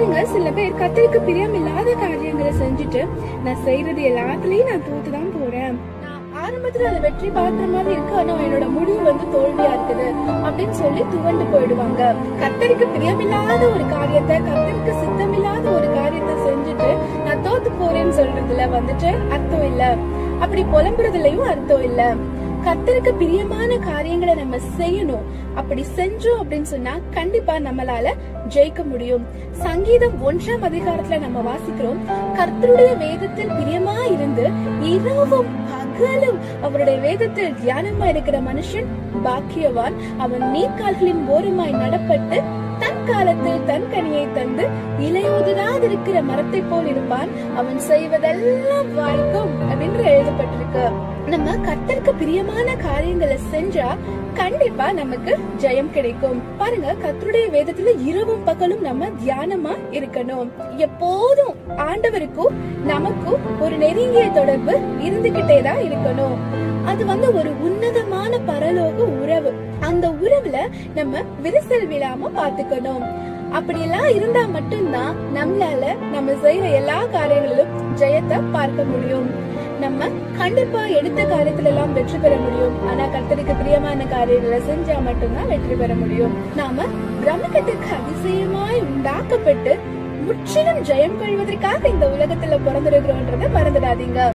பாருங்க சில பேர் கத்தருக்கு பிரியம் இல்லாத காரியங்களை செஞ்சுட்டு நான் செய்யறது எல்லாத்துலயும் நான் தோத்துதான் போறேன் நான் ஆரம்பத்துல அதை வெற்றி பார்க்குற மாதிரி இருக்கு ஆனா என்னோட முடிவு வந்து தோல்வியா இருக்குது அப்படின்னு சொல்லி துவண்டு போயிடுவாங்க கத்தருக்கு பிரியமில்லாத ஒரு காரியத்தை கத்தருக்கு சித்தமில்லாத ஒரு காரியத்தை செஞ்சுட்டு நான் தோத்து போறேன்னு சொல்றதுல வந்துட்டு அர்த்தம் இல்ல அப்படி புலம்புறதுலயும் அர்த்தம் இல்ல கத்தருக்கு பிரியமான காரியங்களை நம்ம செய்யணும் அப்படி செஞ்சோம் அப்படின்னு சொன்னா கண்டிப்பா நம்மளால ஜெயிக்க முடியும் சங்கீதம் ஒன்றாம் அதிகாரத்துல நம்ம வாசிக்கிறோம் கர்த்தருடைய வேதத்தில் பிரியமா இருந்து இரவும் பகலும் அவருடைய வேதத்தில் தியானமா இருக்கிற மனுஷன் பாக்கியவான் அவன் நீர்க்கால்களின் ஓரமாய் நடப்பட்டு தன் காலத்தில் தன் கனியை தந்து இலையோதுடாதிருக்கிற மரத்தை போல் இருப்பான் அவன் செய்வதெல்லாம் வாய்க்கும் அப்படின்னு எழுதப்பட்டிருக்கு நம்ம கர்த்தருக்கு பிரியமான காரியங்களை செஞ்சா கண்டிப்பா நமக்கு ஜெயம் கிடைக்கும் பாருங்க கர்த்தருடைய வேதத்துல இரவும் பகலும் நம்ம தியானமா இருக்கணும் எப்போதும் ஆண்டவருக்கும் நமக்கும் ஒரு நெருங்கிய தொடர்பு இருந்துகிட்டே தான் இருக்கணும் அது வந்து ஒரு உன்னதமான பரலோக உறவு அந்த உறவுல நம்ம விரிசல் விழாம பாத்துக்கணும் அப்படியெல்லாம் இருந்தா மட்டும்தான் நம்மளால நம்ம செய்யற எல்லா காரியங்களிலும் ஜெயத்தை பார்க்க முடியும் நம்ம கண்டிப்பா எடுத்த காரியத்துல எல்லாம் வெற்றி பெற முடியும் ஆனா கர்த்தருக்கு பிரியமான காரியங்களை செஞ்சா மட்டும்தான் வெற்றி பெற முடியும் நாம பிரம்மகத்துக்கு அதிசயமாய் உண்டாக்கப்பட்டு முற்றிலும் ஜெயம் கொள்வதற்காக இந்த உலகத்துல பிறந்திருக்கிறோன்றதை மறந்துடாதீங்க